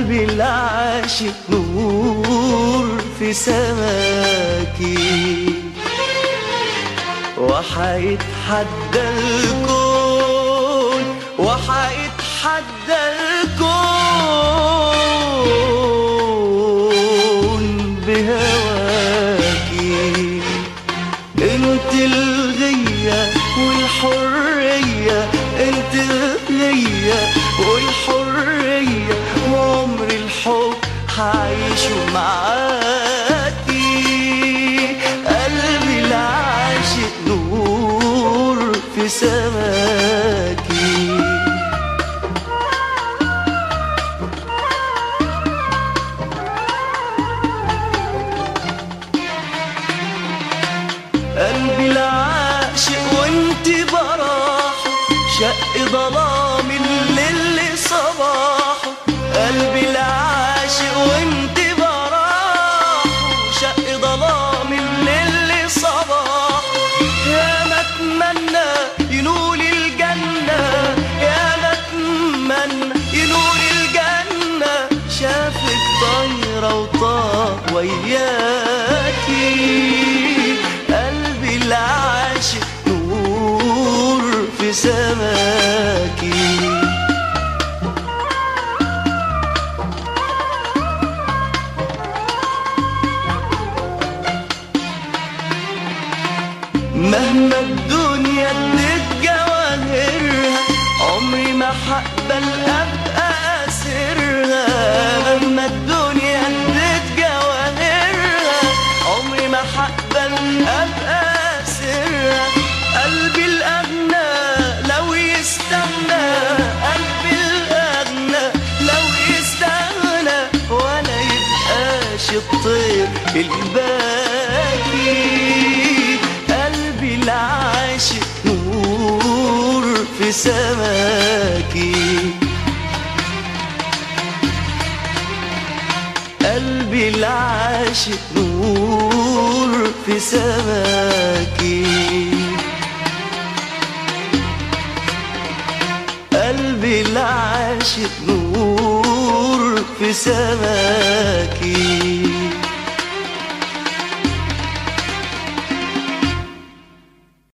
قلبي العاشق نور في سماكي وحيتحدى الكون وحيتحدى الكون بهواكي انت الغية والحرية انت الغية والحرية وعمر الحب هعيشه معاكي قلبي العاشق نور في سماكي قلبي العاشق وانت براح شق ظلام الليل صباح قلبي العاشق وانت براح شق ظلام الليل صباح يا ما اتمنى ينول الجنة يا ما اتمنى ينول الجنة شافك طايرة وطاه وياكي قلبي العاشق نور في سماكي مهما الدنيا ادت جواهرها عمري ما هقبل ابقى اسرها مهما الدنيا ادت جواهرها عمري ما هقبل ابقى اسرها قلبي الاغنى لو يستغنى قلبي الاغنى لو يستغنى ولا يبقاش الطير الباقي قلبي العاشق نور في سماكي قلبي العاشق نور في سماكي قلبي العاشق نور في سماكي